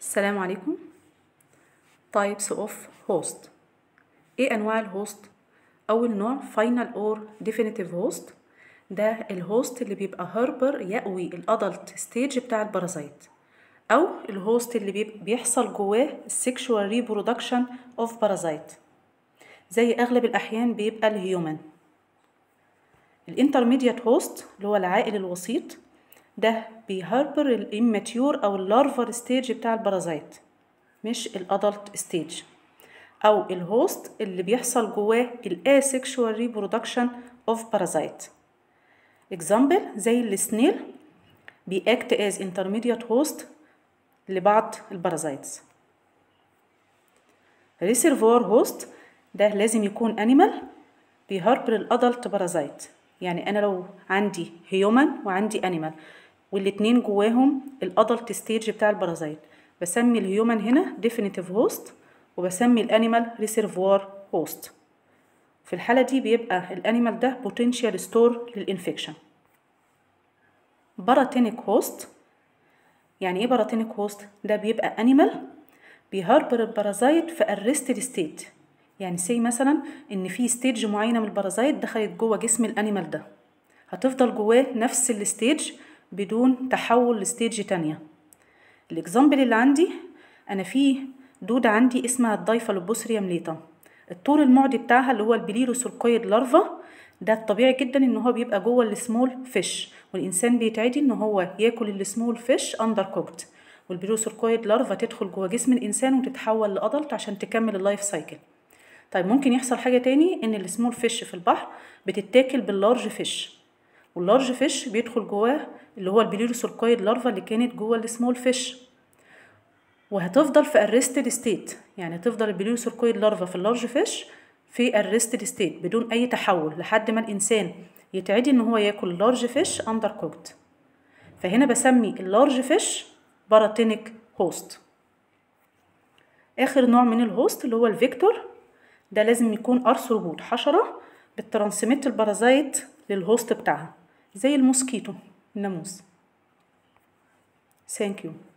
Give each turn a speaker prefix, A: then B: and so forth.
A: السلام عليكم types of host ايه انواع الهوست اول نوع final or definitive host ده الهوست اللي بيبقى هاربر يأوي الادلت ستيج بتاع البارازيت او الهوست اللي بيبقى بيحصل جواه sexual reproduction of parasite زي اغلب الاحيان بيبقى الهيومن الانترميديات هوست اللي هو العائل الوسيط ده بيهاربر الاماتيور او اللارفر ستيج بتاع البارازيت مش الادلت ستيج او الهوست اللي بيحصل جواه الاسexual reproduction of parasite example زي السنيل بيأكت as intermediate host لبعض البارازيتس reservoir host ده لازم يكون animal بيهاربر الادلت بارازيت يعني انا لو عندي هيومن وعندي انيمال والاتنين جواهم الادلت ستيج بتاع البارازيت بسمي الهيومن هنا definitive هوست وبسمي الانيمال ريسيرفوار هوست في الحالة دي بيبقى الانيمال ده potential ستور للانفكشن باراتينيك هوست يعني ايه باراتينيك هوست ده بيبقى انيمال بيهاربر البارازيت في arrested ستيت يعني سي مثلا ان في ستيج معينه من البارازيت دخلت جوه جسم الانيمال ده هتفضل جواه نفس الستيج بدون تحول لستيج تانية الاكزامبل اللي عندي انا في دودة عندي اسمها الدايفالوبوسريوم ليتا الطول المعدي بتاعها اللي هو البليروسوركويد لارفا ده الطبيعي جدا ان هو بيبقى جوه السمول فيش والانسان بيتعدي ان هو ياكل السمول فيش اندر كوكت والبليروسوركويد لارفا تدخل جوه جسم الانسان وتتحول لادلت عشان تكمل اللايف سايكل طيب ممكن يحصل حاجه تاني ان السمول فيش في البحر بتتاكل باللارج فيش واللارج فيش بيدخل جواه اللي هو البليروسوركويد لارفا اللي كانت جوه السمول فيش وهتفضل في arrested ستيت يعني تفضل البليروسوركويد لارفا في اللارج فيش في arrested ستيت بدون اي تحول لحد ما الانسان يتعدي ان هو ياكل اللارج فيش اندر كوكت فهنا بسمي اللارج فيش باراتينيك هوست اخر نوع من الهوست اللي هو الفيكتور ده لازم يكون ارثروبود حشره بترانسميت البارازيت للهوست بتاعها زي الموسكيتو الناموس ثانك يو